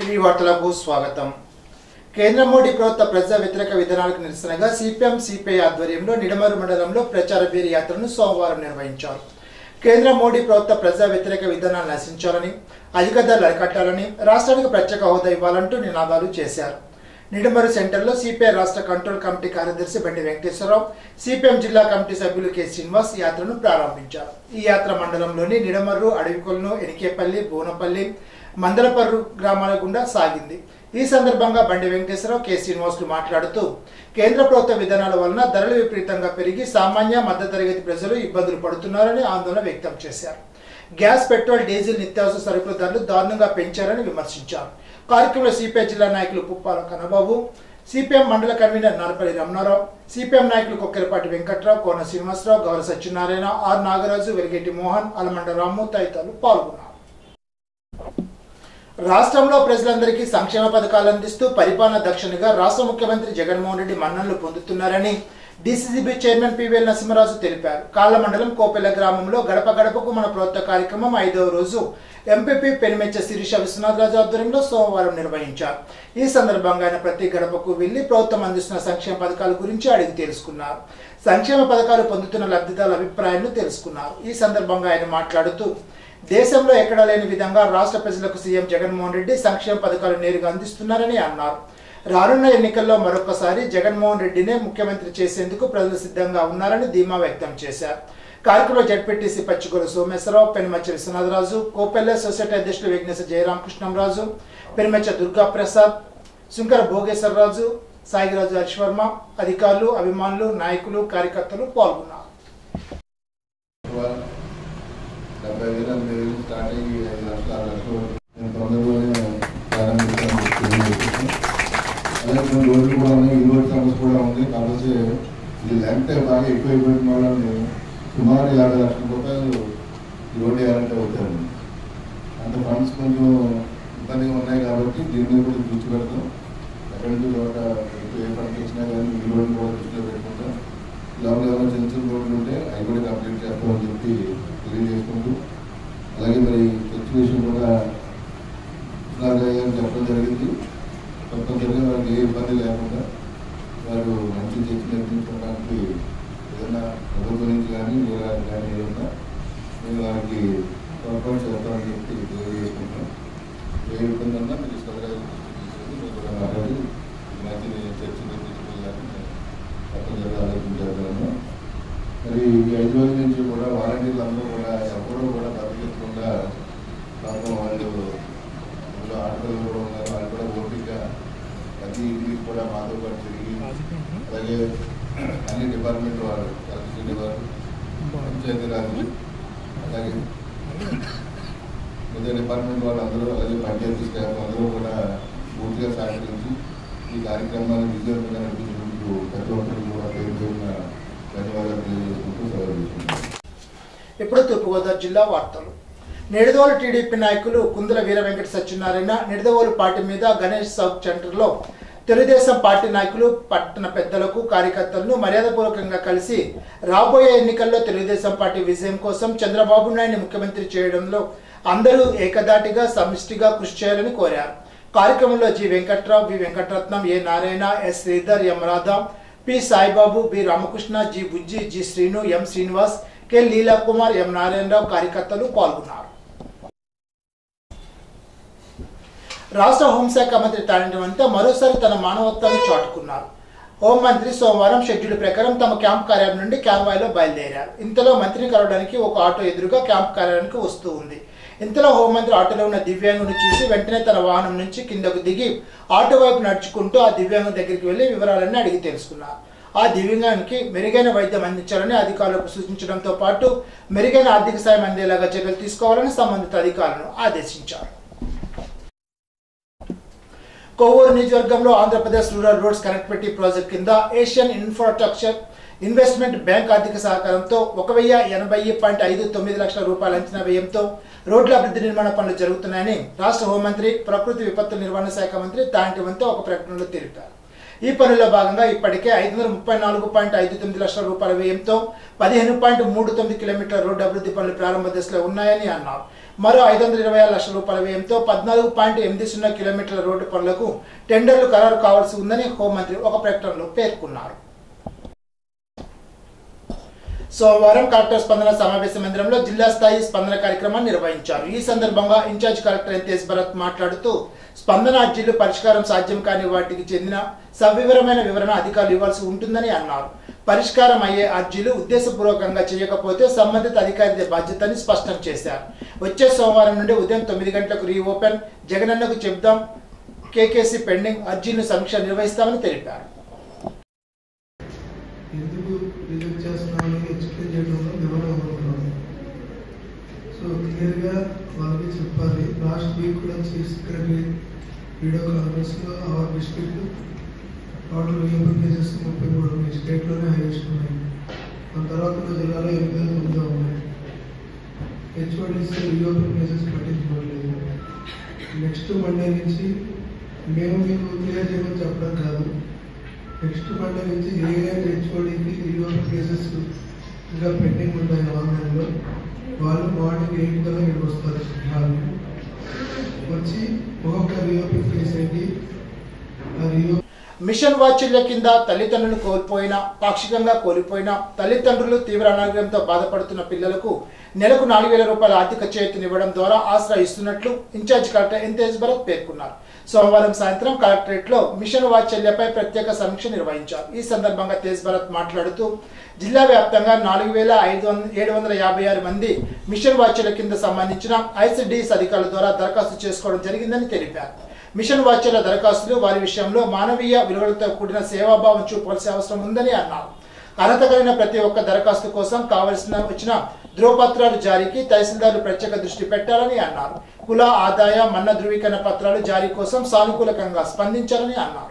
TV వార్తలకు స్వాగతం కేంద్ర మోడీ ప్రభుత్వ ప్రజా వ్యతిరేక విధానాలకు నిరసనగా సిపిఎం సిపిఐ ఆధ్వర్యంలో నిడమరు మండలంలో ప్రచార బీర్ యాత్రను సోమవారం నిర్వహించారు కేంద్ర మోడీ ప్రభుత్వ ప్రజా వ్యతిరేక విధానాలు నశించాలని అధిక ధరలు అరికట్టాలని రాష్ట్రానికి ప్రత్యేక హోదా ఇవ్వాలంటూ నినాదాలు చేశారు నిడమరు సెంటర్లో సిపిఐ రాష్ట్ర కంట్రోల్ కమిటీ కార్యదర్శి బండి వెంకటేశ్వరరావు సిపిఎం జిల్లా కమిటీ సభ్యులు కె శ్రీనివాస్ యాత్రను ప్రారంభించారు ఈ యాత్ర మండలంలోని నిడమర్రు అడవికొలను ఎనికేపల్లి బోనపల్లి మందలపర్రు గ్రామాల గుండా సాగింది ఈ సందర్భంగా బండి వెంకటేశ్వరరావు కె శ్రీనివాసులు మాట్లాడుతూ కేంద్ర ప్రభుత్వ విధానాల వలన ధరలు విపరీతంగా పెరిగి సామాన్య మధ్యతరగతి ప్రజలు ఇబ్బందులు పడుతున్నారని ఆందోళన వ్యక్తం చేశారు గ్యాస్ పెట్రోల్ డీజిల్ నిత్యావసర సరుకుల ధరలు దారుణంగా పెంచారని విమర్శించారు కార్యక్రమంలో సిపిఐ జిల్లా నాయకులు పుప్పాల కన్నబాబు సిపిఎం మండల కన్వీనర్ నారపల్లి రమణారావు సిపిఎం నాయకులు కొక్కెరపాటి వెంకట్రావు కోన శ్రీనివాసరావు గౌర సత్యనారాయణ ఆర్ నాగరాజు వెలిగేటి మోహన్ అలమండ రాము తదితరులు పాల్గొన్నారు రాష్ట్రంలో ప్రజలందరికీ సంక్షేమ పథకాలు అందిస్తూ పరిపాలన దక్షిణగా రాష్ట్ర ముఖ్యమంత్రి జగన్మోహన్ రెడ్డి మన్ననలు పొందుతున్నారని డీసీసీబీ చైర్మన్ పివిఎల్ నరసింహరాజు తెలిపారు కాళ్ళ మండలం కోపెల్ల గ్రామంలో గడప గడపకు మన ప్రభుత్వ కార్యక్రమం ఐదవ రోజు ఎంపీపీ పెనిమెచ్చ శిరీష విశ్వనాథరాజు ఆధ్వర్యంలో సోమవారం నిర్వహించారు ఈ సందర్భంగా ఆయన ప్రతి గడపకు వెళ్లి ప్రభుత్వం అందిస్తున్న సంక్షేమ పథకాల గురించి అడిగి తెలుసుకున్నారు సంక్షేమ పథకాలు పొందుతున్న లబ్ధిదారుల అభిప్రాయాలను తెలుసుకున్నారు ఈ సందర్భంగా ఆయన మాట్లాడుతూ దేశంలో ఎక్కడా లేని విధంగా రాష్ట్ర ప్రజలకు సీఎం జగన్మోహన్ రెడ్డి సంక్షేమ పథకాలు నేరుగా అందిస్తున్నారని అన్నారు రానున్న ఎన్నికల్లో మరొకసారి జగన్మోహన్ రెడ్డినే ముఖ్యమంత్రి చేసేందుకు ప్రజలు సిద్ధంగా ఉన్నారని ధీమా వ్యక్తం చేశారు కార్యక్రమంలో జడ్పీటీసీ పచ్చిగూరు సోమేశ్వరరావు పెనుమచ్చ విశ్వనాథరాజు కోపెల్ల సొసైటీ అధ్యక్షులు విఘ్నేశ్వర జయరామకృష్ణంరాజు పెనుమచ్చ దుర్గా ప్రసాద్ శంకర భోగేశ్వరరాజు సాయిరాజు హర్షవర్మ అధికారులు అభిమానులు నాయకులు కార్యకర్తలు పాల్గొన్నారు డెబ్బై వేల ఎనభై వేలు స్టార్ట్ అయ్యి ఐదు లక్షల ఆరు లక్షలు నేను తొందరలోనే ప్రారంభిస్తాను తెలియజేస్తున్నాను. అలాగే కొన్ని రోడ్లు కూడా ఉన్నాయి ఈ రోడ్ సమస్య కూడా ఉంది కాకపోతే ఇది లెంగ్త్ బాగా ఎక్కువైపోయిన వాళ్ళని సుమారు యాభై లక్షల రూపాయలు ఈ రోడ్డు వేయాలంటే అవుతారండి అంత ఫండ్స్ కొంచెం ఇబ్బందిగా ఉన్నాయి కాబట్టి దీని మీద కూడా దృష్టి పెడతాం ఎక్కడి నుంచి చోట ఏ ఫండ్స్ వచ్చినా కానీ ఈ రోడ్డు కూడా దృష్టిలో పెట్టుకుంటాం లోపల ఏమైనా చిన్న చిన్న రోడ్లు ఉంటే అవి కూడా కంప్లీట్ చేస్తామని చెప్పి తెలియజేసుకుంటూ అలాగే మరి చర్చ విషయం కూడా నాగయ్య గారు చెప్పడం జరిగింది తప్పనిసరిగా వారికి ఏ ఇబ్బంది లేకుండా వారు మంచి చర్చ నిర్మించుకోవడానికి ఏదైనా ప్రభుత్వం నుంచి కానీ లేదా కానీ ఏదైనా నేను వారికి తోడ్పాటు చేస్తామని చెప్పి తెలియజేసుకుంటాం ఏ ఇబ్బంది ఉన్నా మీరు త్వరగా తీసుకొని మీరు కూడా మాట్లాడి మంచి చర్చ నిర్మించుకోవాలని తప్పనిసరిగా ఆలోచించాను మరి ఈ ఐదు రోజుల నుంచి కూడా వాలంటీర్లు అందరూ కూడా ఎవరూ కూడా బతికించకుండా పాపం వాళ్ళు అందులో ఆడపిల్లలు కూడా ఉన్నారు వాళ్ళు కూడా ఓపిక ప్రతి ఇంటికి కూడా మాతో పాటు తిరిగి అలాగే అన్ని డిపార్ట్మెంట్ వారు ఎలక్ట్రిసిటీ వారు పంచాయతీ రాజు అలాగే మిగతా డిపార్ట్మెంట్ వాళ్ళు అందరూ అలాగే పంచాయతీ స్టాఫ్ అందరూ కూడా పూర్తిగా సహకరించి ఈ కార్యక్రమాన్ని విజయవంతంగా నడిపించినందుకు ప్రతి ఒక్కరికి కూడా పేరు పేరున ధన్యవాదాలు తెలియజేసుకుంటూ సెలవు తీసుకుంటున్నాను ఇప్పుడు తూర్పుగోదావరి జిల్లా వార్తలు నిడదవోలు టీడీపీ నాయకులు కుందుల వీర వెంకట సత్యనారాయణ నిడదవోలు పార్టీ మీద గణేష్ సౌత్ సెంటర్లో తెలుగుదేశం పార్టీ నాయకులు పట్టణ పెద్దలకు కార్యకర్తలను మర్యాదపూర్వకంగా కలిసి రాబోయే ఎన్నికల్లో తెలుగుదేశం పార్టీ విజయం కోసం చంద్రబాబు నాయుడిని ముఖ్యమంత్రి చేయడంలో అందరూ ఏకదాటిగా సమిష్టిగా కృషి చేయాలని కోరారు కార్యక్రమంలో G Venkat Rao V Venkataratnam A Narayana S Sridhar M Radha P Saibaba B Ramakrishna G Bujji G Srinu M Srinivas K Leela Kumar M Narayana Rao కార్యకర్తలు పాల్గొన్నారు రాష్ట్ర హోంశాఖ మంత్రి తానేటి వనిత మరోసారి తన మానవత్వాన్ని చాటుకున్నారు హోంమంత్రి సోమవారం షెడ్యూల్ ప్రకారం తమ క్యాంప్ కార్యాలయం నుండి క్యాన్వాయ్లో బయలుదేరారు ఇంతలో మంత్రిని కలవడానికి ఒక ఆటో ఎదురుగా క్యాంప్ కార్యాలయానికి వస్తూ ఉంది ఇంతలో హోంమంత్రి ఆటోలో ఉన్న దివ్యాంగుని చూసి వెంటనే తన వాహనం నుంచి కిందకు దిగి ఆటో వైపు నడుచుకుంటూ ఆ దివ్యాంగం దగ్గరికి వెళ్లి వివరాలన్నీ అడిగి తెలుసుకున్నారు ఆ దివ్యాంగానికి మెరుగైన వైద్యం అందించాలని అధికారులకు సూచించడంతో పాటు మెరుగైన ఆర్థిక సాయం అందేలాగా చర్యలు తీసుకోవాలని సంబంధిత అధికారులను ఆదేశించారు కొవ్వూరు నియోజకవర్గంలో Andhra Pradesh rural roads connectivity project కింద ఏషియన్ ఇన్ఫ్రాస్ట్రక్చర్ ఇన్వెస్ట్మెంట్ బ్యాంక్ ఆర్థిక సహకారంతో ఒక వెయ్యి ఎనభై పాయింట్ ఐదు తొమ్మిది లక్షల రూపాయల అంచనా వ్యయంతో రోడ్ల అభివృద్ధి నిర్మాణ పనులు జరుగుతున్నాయని రాష్ట్ర హోంమంత్రి ప్రకృతి విపత్తు నిర్వహణ శాఖ మంత్రి తాంటివంతో ఒక ప్రకటనలో తెలిపారు ఈ పనుల్లో భాగంగా ఇప్పటికే ఐదు వందల ముప్పై నాలుగు పాయింట్ ఐదు తొమ్మిది లక్షల రూపాయల వ్యయంతో పదిహేను పాయింట్ మూడు తొమ్మిది కిలోమీటర్ల రోడ్డు అభివృద్ధి పనులు ప్రారంభ దశలో ఉన్నాయని అన్నారు మరో ఐదు వందల ఇరవై ఆరు లక్షల రూపాయల వ్యయంతో పద్నాలుగు పాయింట్ ఎనిమిది సున్నా కిలోమీటర్ల రోడ్డు పనులకు టెండర్లు ఖరారు కావాల్సి ఉందని హోంమంత్రి ఒక ప్రకటనలో పేర్కొన్నారు సోమవారం కలెక్టర్ స్పందన సమావేశ మందిరంలో జిల్లా స్థాయి స్పందన కార్యక్రమాన్ని నిర్వహించారు ఈ సందర్భంగా ఇన్ఛార్జ్ కలెక్టర్ ఎన్తేజ్ భరత్ మాట్లాడుతూ స్పందన అర్జీలు పరిష్కారం సాధ్యం కాని వాటికి చెందిన సవివరమైన వివరణ అధికారులు ఇవ్వాల్సి ఉంటుందని అన్నారు పరిష్కారం అయ్యే అర్జీలు ఉద్దేశపూర్వకంగా చేయకపోతే సంబంధిత అధికారి బాధ్యతని స్పష్టం చేశారు వచ్చే సోమవారం నుండి ఉదయం తొమ్మిది గంటలకు రీఓపెన్ జగనన్నకు చెప్దాం కేకేసీ పెండింగ్ అర్జీలను సమీక్ష నిర్వహిస్తామని తెలిపారు ఎందుకు రిజెక్ట్ చేస్తున్నామని ఎక్స్ప్లెయిన్ చేయడంలో వివరణ ఇవ్వడం సో క్లియర్గా వాళ్ళకి చెప్పాలి లాస్ట్ వీక్ కూడా చీఫ్ సెక్రటరీ వీడియో కాన్ఫరెన్స్లో our district total reopen cases ముప్పై మూడు ఉన్నాయి స్టేట్లోనే హైయెస్ట్ ఉన్నాయి దాని తర్వాత ఉన్న జిల్లాలో ఎనిమిది వేల తొమ్మిది ఉన్నాయి హెచ్ఓడిస్ రీఓపెన్ కేసెస్ పట్టించుకోవట్లేదు నెక్స్ట్ మండే నుంచి మేము మీకు క్లియర్ చేయమని చెప్పడం కాదు నెక్స్ట్ మండే నుంచి ఏ ఏ హెచ్ఓడికి రీఓపెన్ కేసెస్ ఇంకా పెండింగ్ ఉన్నాయి ఆన్లైన్లో వాళ్ళు మార్నింగ్ ఎయిట్ కల్లా ఇక్కడికి వస్తారు హాల్ వచ్చి ఒక్కొక్క రీఓపెన్ కేసు ఏంటి ఆ రీఓపెన్ మిషన్ వాత్సల్య కింద తల్లిదండ్రులు కోల్పోయిన పాక్షికంగా కోల్పోయిన తల్లిదండ్రులు తీవ్ర అనారోగ్యంతో బాధపడుతున్న పిల్లలకు నెలకు నాలుగు వేల రూపాయల ఆర్థిక చేతినివ్వడం ద్వారా ఆసరా ఇస్తున్నట్లు ఇన్ఛార్జ్ కలెక్టర్ ఎంతేజ్ భరత్ పేర్కొన్నారు సోమవారం సాయంత్రం కలెక్టరేట్ లో మిషన్ వాత్సల్యపై ప్రత్యేక సమీక్ష నిర్వహించారు ఈ సందర్భంగా తేజ్ భరత్ మాట్లాడుతూ జిల్లా వ్యాప్తంగా నాలుగు వేల ఐదు వంద ఏడు వందల యాభై ఆరు మంది మిషన్ వాత్సల్య కింద సంబంధించిన ఐసిడిఎస్ అధికారుల ద్వారా దరఖాస్తు చేసుకోవడం జరిగిందని తెలిపారు మిషన్ వాచ్యాల దరఖాస్తులు వారి విషయంలో మానవీయ విలువలతో కూడిన సేవాభావం చూపవలసిన అవసరం ఉందని అన్నారు అర్హత కలిగిన ప్రతి ఒక్క దరఖాస్తు కోసం కావలసిన వచ్చిన ధ్రువపత్రాలు జారీకి తహసీల్దార్లు ప్రత్యేక దృష్టి పెట్టాలని అన్నారు కుల ఆదాయ మన్న ధృవీకరణ పత్రాలు జారీ కోసం సానుకూలకంగా స్పందించాలని అన్నారు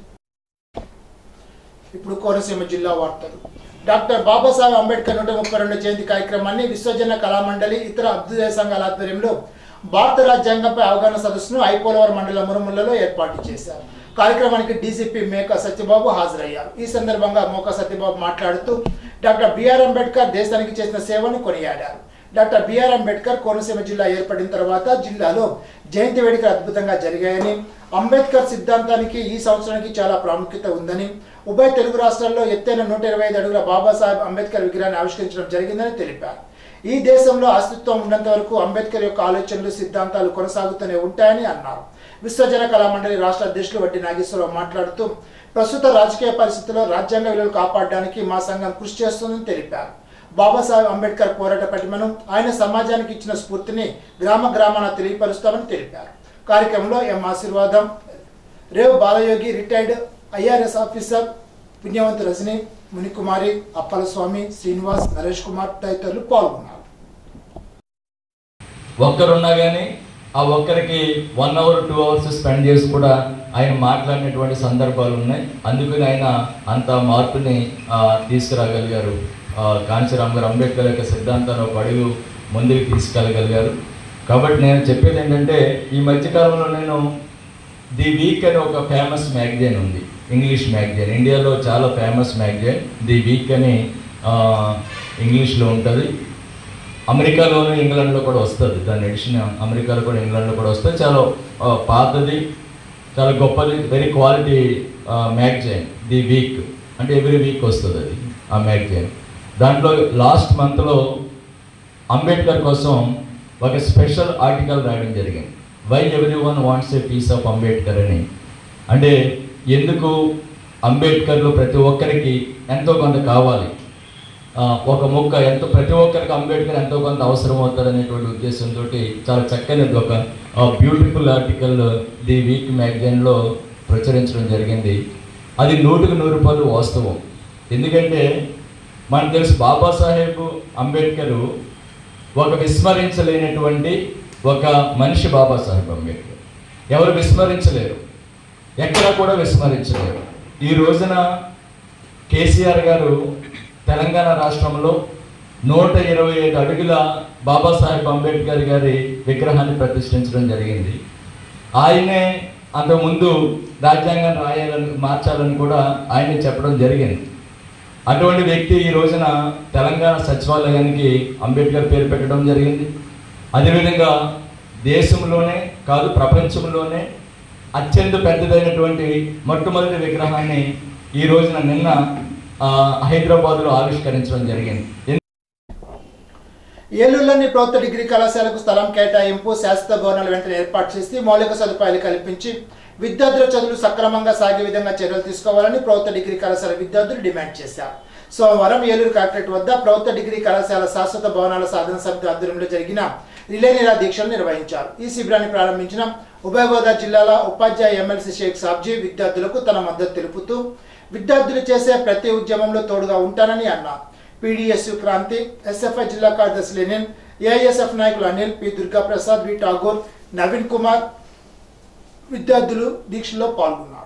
ఇప్పుడు కోనసీమ జిల్లా వార్తలు డాక్టర్ బాబాసాహెబ్ అంబేద్కర్ నూట ముప్పై రెండు జయంతి కార్యక్రమాన్ని విశ్వజన కళామండలి ఇతర అభ్యుదయ సంఘాల ఆధ్వర్యంలో భారత రాజ్యాంగంపై అవగాహన సదస్సును ఐపోలవరం మండలం మురుములలో ఏర్పాటు చేశారు కార్యక్రమానికి డీసీపీ మేక సత్యబాబు హాజరయ్యారు ఈ సందర్భంగా మోక సత్యబాబు మాట్లాడుతూ డాక్టర్ బిఆర్ అంబేద్కర్ దేశానికి చేసిన సేవను కొనియాడారు డాక్టర్ బిఆర్ అంబేద్కర్ కోనసీమ జిల్లా ఏర్పడిన తర్వాత జిల్లాలో జయంతి వేడుకలు అద్భుతంగా జరిగాయని అంబేద్కర్ సిద్ధాంతానికి ఈ సంవత్సరానికి చాలా ప్రాముఖ్యత ఉందని ఉభయ తెలుగు రాష్ట్రాల్లో ఎత్తైన నూట ఇరవై ఐదు అడుగుల బాబాసాహెబ్ అంబేద్కర్ విగ్రహాన్ని ఆవిష్కరించడం జరిగిందని తెలిపారు ఈ దేశంలో అస్తిత్వం ఉన్నంత వరకు అంబేద్కర్ యొక్క ఆలోచనలు సిద్ధాంతాలు కొనసాగుతూనే ఉంటాయని అన్నారు విశ్వజన కళామండలి రాష్ట్ర అధ్యక్షులు వడ్డీ నాగేశ్వరరావు మాట్లాడుతూ ప్రస్తుత రాజకీయ పరిస్థితుల్లో రాజ్యాంగ విలువలు కాపాడడానికి మా సంఘం కృషి చేస్తుందని తెలిపారు బాబాసాహెబ్ అంబేద్కర్ పోరాట పటిమను ఆయన సమాజానికి ఇచ్చిన స్ఫూర్తిని గ్రామ గ్రామాన తెలియపరుస్తామని తెలిపారు కార్యక్రమంలో M Ashirvadam Rev Balayogi retired IRS officer Punyavanthu Rajani Munikumari Appalaswamy Srinivas Naresh Kumar తదితరులు పాల్గొన్నారు ఒక్కరున్నా కానీ ఆ ఒక్కరికి one hour two hours spend చేసి కూడా ఆయన మాట్లాడినటువంటి సందర్భాలు ఉన్నాయి అందుకని ఆయన అంత మార్పుని ఆ, తీసుకురాగలిగారు ఆ, కాంచీరామ్ గారు అంబేద్కర్ యొక్క సిద్ధాంతాన్ని ఒక అడుగు ముందుకు తీసుకెళ్ళగలిగారు కాబట్టి నేను చెప్పేది ఏంటంటే ఈ మధ్యకాలంలో నేను ది వీక్ అని ఒక ఫేమస్ మ్యాగజైన్ ఉంది ఇంగ్లీష్ మ్యాగజైన్ ఇండియాలో చాలా ఫేమస్ మ్యాగజైన్ ది వీక్ అని ఆ, ఇంగ్లీష్లో ఉంటుంది అమెరికాలోను ఇంగ్లాండ్లో కూడా వస్తుంది దాని ఎడిషన్ అమెరికాలో కూడా ఇంగ్లాండ్లో కూడా వస్తుంది చాలా ఆ, పాతది చాలా గొప్పది very quality magazine the week అంటే ఎవ్రీ వీక్ వస్తుంది అది ఆ మ్యాగజైన్ దాంట్లో లాస్ట్ మంత్లో అంబేద్కర్ కోసం ఒక స్పెషల్ ఆర్టికల్ రాయడం జరిగింది why everyone wants a piece of Ambedkar అని అంటే ఎందుకు అంబేద్కర్లో ప్రతి ఒక్కరికి ఎంతో కొంత కావాలి ఆ, ఒక మొక్క ఎంతో ప్రతి ఒక్కరికి అంబేద్కర్ ఎంతో కొంత అవసరం అవుతుంది అనేటువంటి ఉద్దేశంతో చాలా చక్కనిది ఒక బ్యూటిఫుల్ ఆర్టికల్ ది వీక్ మ్యాగజైన్లో ప్రచురించడం జరిగింది అది నూటికి నూరు రూపాయలు వాస్తవం ఎందుకంటే మనకు తెలుసు బాబాసాహెబ్ అంబేద్కర్ ఒక విస్మరించలేనటువంటి ఒక మనిషి బాబాసాహెబ్ అంబేద్కర్ ఎవరు విస్మరించలేరు ఎక్కడా కూడా విస్మరించలేరు ఈ రోజున కేసీఆర్ గారు తెలంగాణ రాష్ట్రంలో నూట ఇరవై ఐదు అడుగుల బాబాసాహెబ్ అంబేద్కర్ గారి విగ్రహాన్ని ప్రతిష్ఠించడం జరిగింది ఆయనే అంతకుముందు రాజ్యాంగాన్ని రాయాలని మార్చాలని కూడా ఆయనే చెప్పడం జరిగింది అటువంటి వ్యక్తి ఈ రోజున తెలంగాణ సచివాలయానికి అంబేద్కర్ పేరు పెట్టడం జరిగింది అదేవిధంగా దేశంలోనే కాదు ప్రపంచంలోనే అత్యంత పెద్దదైనటువంటి మొట్టమొదటి విగ్రహాన్ని ఈ రోజున నిన్న ఆ, హైదరాబాద్లో ఆవిష్కరించడం జరిగింది ఏలూరులోని ప్రభుత్వ డిగ్రీ కళాశాలకు స్థలం కేటాయింపు శాశ్వత భవనాలు వెంటనే ఏర్పాటు చేసి మౌలిక సదుపాయాలు కల్పించి విద్యార్థుల చదువులు సక్రమంగా సాగే విధంగా చర్యలు తీసుకోవాలని ప్రభుత్వ డిగ్రీ కళాశాల విద్యార్థులు డిమాండ్ చేశారు సోమవారం ఏలూరు కలెక్టరేట్ వద్ద ప్రభుత్వ డిగ్రీ కళాశాల శాశ్వత భవనాల సాధన సమితి ఆధ్వర్యంలో జరిగిన రిలే నిరా దీక్షలు నిర్వహించారు ఈ శిబిరాన్ని ప్రారంభించిన ఉభయ గోదావరి జిల్లాల ఉపాధ్యాయ ఎమ్మెల్సీ షేక్ సాబ్జీ విద్యార్థులకు తన మద్దతు తెలుపుతూ విద్యార్థులు చేసే ప్రతి ఉద్యమంలో తోడుగా ఉంటానని అన్నారు పీడీఎస్యు క్రాంతి ఎస్ఎఫ్ఐ జిల్లా కార్యదర్శి లెనిన్ ఏఐఎస్ఎఫ్ నాయకులు అనిల్ పి దుర్గా ప్రసాద్ వి ఠాగూర్ నవీన్ కుమార్ విద్యార్థులు దీక్షలో పాల్గొన్నారు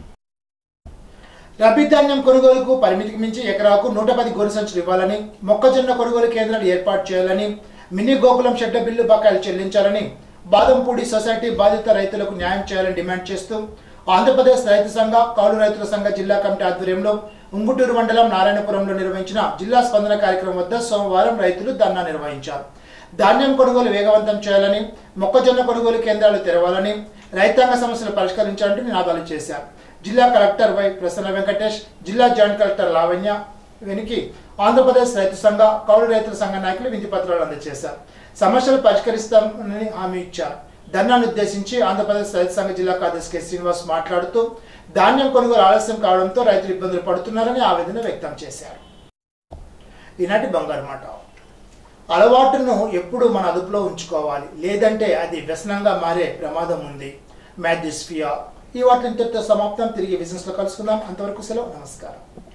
రబీ ధాన్యం కొనుగోలుకు పరిమితికి మించి ఎకరాకు నూట పది గోరు సంచులు ఇవ్వాలని మొక్కజొన్న కొనుగోలు కేంద్రాలు ఏర్పాటు చేయాలని మినీ గోకులం షెడ్డ బిల్లు బకాయిలు చెల్లించాలని బాదంపూడి సొసైటీ బాధిత రైతులకు న్యాయం చేయాలని డిమాండ్ చేస్తూ ఆంధ్రప్రదేశ్ రైతు సంఘ కౌలు రైతుల సంఘ జిల్లా కమిటీ ఆధ్వర్యంలో ఉంగుటూరు మండలం నారాయణపురంలో నిర్వహించిన జిల్లా స్పందన కార్యక్రమం వద్ద సోమవారం రైతులు ధర్నా నిర్వహించారు ధాన్యం కొనుగోలు వేగవంతం చేయాలని మొక్కజొన్న కొనుగోలు కేంద్రాలు తెరవాలని రైతాంగ సమస్యలు పరిష్కరించాలంటూ నినాదాలు చేశారు జిల్లా కలెక్టర్ వై ప్రసన్న వెంకటేష్ జిల్లా జాయింట్ కలెక్టర్ లావణ్య వెనికి ఆంధ్రప్రదేశ్ రైతు సంఘ కౌలు రైతుల సంఘ నాయకులు వింతి పత్రాలు అందజేశారు సమస్యలు పరిష్కరిస్తామని హామీ ఇచ్చారు ధర్నాను ఉద్దేశించి ఆంధ్రప్రదేశ్ రైతు సంఘ జిల్లా కార్యదర్శి కె శ్రీనివాస్ మాట్లాడుతూ ధాన్యం కొనుగోలు ఆలస్యం కావడంతో రైతులు ఇబ్బందులు పడుతున్నారని ఆవేదన వ్యక్తం చేశారు ఈనాటి బంగారు మాట అలవాటును ఎప్పుడు మన అదుపులో ఉంచుకోవాలి లేదంటే అది వ్యసనంగా మారే ప్రమాదం ఉంది మ్యాథ్యూస్ఫియా ఈ వాటి ఇంతటితో సమాప్తం తిరిగి బిజినెస్లో కలుసుకుందాం అంతవరకు సెలవు నమస్కారం